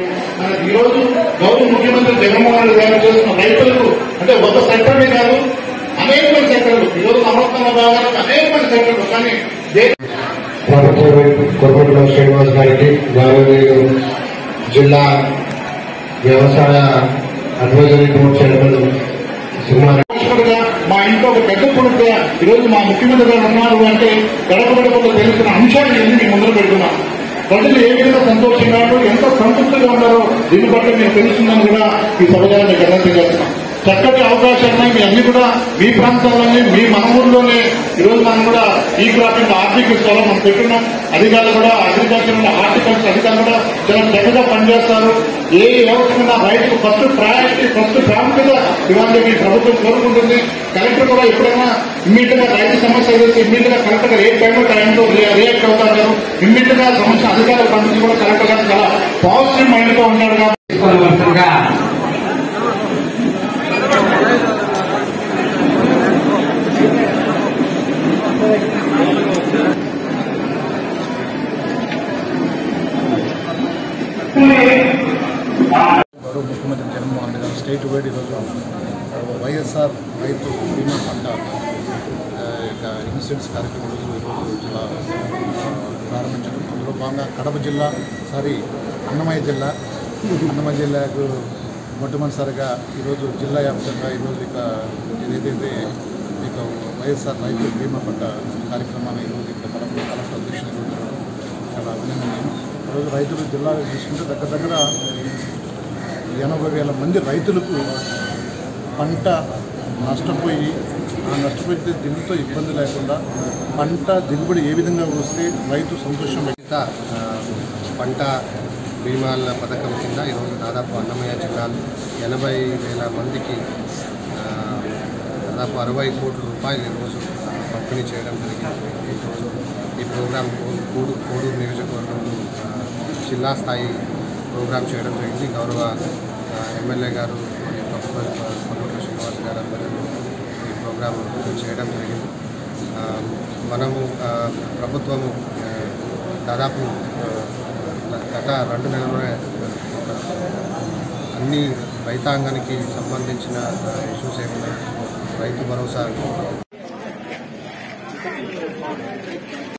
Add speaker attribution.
Speaker 1: ఈ రోజు గౌరవ ముఖ్యమంత్రి జగన్మోహన్ రెడ్డి గారు చేస్తున్న రైతులకు అంటే ఒక సెక్టర్నే కాదు అనేకమైన సెక్టర్లు ఈ రోజు అమృతంలో భాగానికి అనేకమైన సెక్టర్లు కానీ దే-
Speaker 2: ప్రభుత్వ కొరకొండలో శ్రీనివాస్ గారికి గౌరవనీయులు జిల్లా వ్యవసాయ అడ్వైజరీ బోర్డు చైర్మన్ సింహారెడ్డి
Speaker 1: లక్ష్మణుడుగా మా ఇంట్లో ఒక పెద్ద కొడుకుగా ఈ రోజు మా ముఖ్యమంత్రి గారు ఉన్నారు అంటే గడప గడపలో తెలిసిన అంశాన్ని ఎన్ని మీ ముందర పెడుతున్నాం ప్రజలు ఏ విధంగా సంతోషంగా ఉన్నారో, ఎంత సంతృప్తిగా ఉన్నారో దీన్ని బట్టి మీకు తెలుస్తుందని కూడా ఈ సభలో మీకు అర్థం చేస్తున్నాం చక్కటి అవకాశాన్ని మీ అన్ని కూడా మీ ప్రాంతాల్లోనే మీ మన ఊర్లోనే ఈ రోజు మనం కూడా ఈ క్రాపింగ్ ఆర్థిక స్థలం మనం పెట్టున్నాం అధికారులు కూడా అగ్రికల్చర్ హార్టికల్చర్ అధికారులు కూడా చాలా చక్కగా పనిచేస్తారు ఏ వ్యవస్థ రైతుకు ఫస్ట్ ప్రయారిటీ ఫస్ట్ ప్రాముఖ్యత ఇవాళ మీ ప్రభుత్వం కోరుకుంటుంది కలెక్టర్ కూడా ఎప్పుడైనా ఇమ్మీడియట్ గా రైతు సమస్య ఎదుర్కొంటే ఇమ్మీడియట్ గా కలెక్టర్ గా ఏ టైంలో టైంలో రియాక్ట్ అవుతారు ఇమ్మీడియట్ గా సమస్య అధికారులు పంపించి కూడా కలెక్టర్ గారు చాలా పాజిటివ్ మైండ్ తో ఉన్నారు కాబట్టి
Speaker 3: తీసుకోవలసిందిగా
Speaker 4: గౌరవ ముఖ్యమంత్రి జగన్మోహన్ రెడ్డి గారు స్టేట్ వైడ్ ఈరోజు వైఎస్ఆర్ రైతు బీమా పంట ఆ, యొక్క ఇన్సూరెన్స్ కార్యక్రమం ఈరోజు ఈరోజు జిల్లా ఆ, ప్రారంభించడం అందులో భాగంగా కడప జిల్లా సారీ అన్నమయ్య జిల్లా అన్నమయ్య జిల్లాకు మొట్టమొదటిసారిగా ఈరోజు జిల్లా వ్యాప్తంగా ఈరోజు ఇక ఏదైతే ఇక వైఎస్ఆర్ రైతు బీమా పంట కార్యక్రమాన్ని ఈరోజు ఇక్కడ కడప కలెక్టర్ అధ్యక్షులు ఈరోజు చాలా అభినందనీయం ఈరోజు రైతులు జిల్లాలో చూసుకుంటే దగ్గర దగ్గర ఎనభై వేల మంది రైతులకు పంట నష్టపోయి ఆ నష్టపోయితే దిగుతో ఇబ్బంది లేకుండా పంట దిగుబడి ఏ విధంగా వస్తే రైతు సంతోషం వ్యక్తం
Speaker 5: ఉచిత ఆ, పంట బీమాల పథకం కింద ఈరోజు దాదాపు అన్నమయ్య జిల్లాలో ఎనభై వేల మందికి ఆ, దాదాపు అరవై కోట్ల రూపాయలు ఈరోజు ఆ, పంపిణీ చేయడం జరిగింది ఈరోజు ఈ ప్రోగ్రాం కో- కోడు కోడూరు నియోజకవర్గంలో ఆ, జిల్లా స్థాయి ప్రోగ్రాం చేయడం జరిగింది గౌరవ ఆ, ఎమ్మెల్యే గారు మరియు ప్రొఫెసర్ కొల్లూరు శ్రీనివాస్ గారు అందరూ ఈ ప్రోగ్రాం చేయడం జరిగింది ఆ, మనము ఆ, ప్రభుత్వము ఆ, దాదాపు ఆ, గత రెండు నెలలుగా ఒక అన్ని రైతాంగానికి సంబంధించిన ఇష్యూస్ ఏమైనా రైతు భరోసా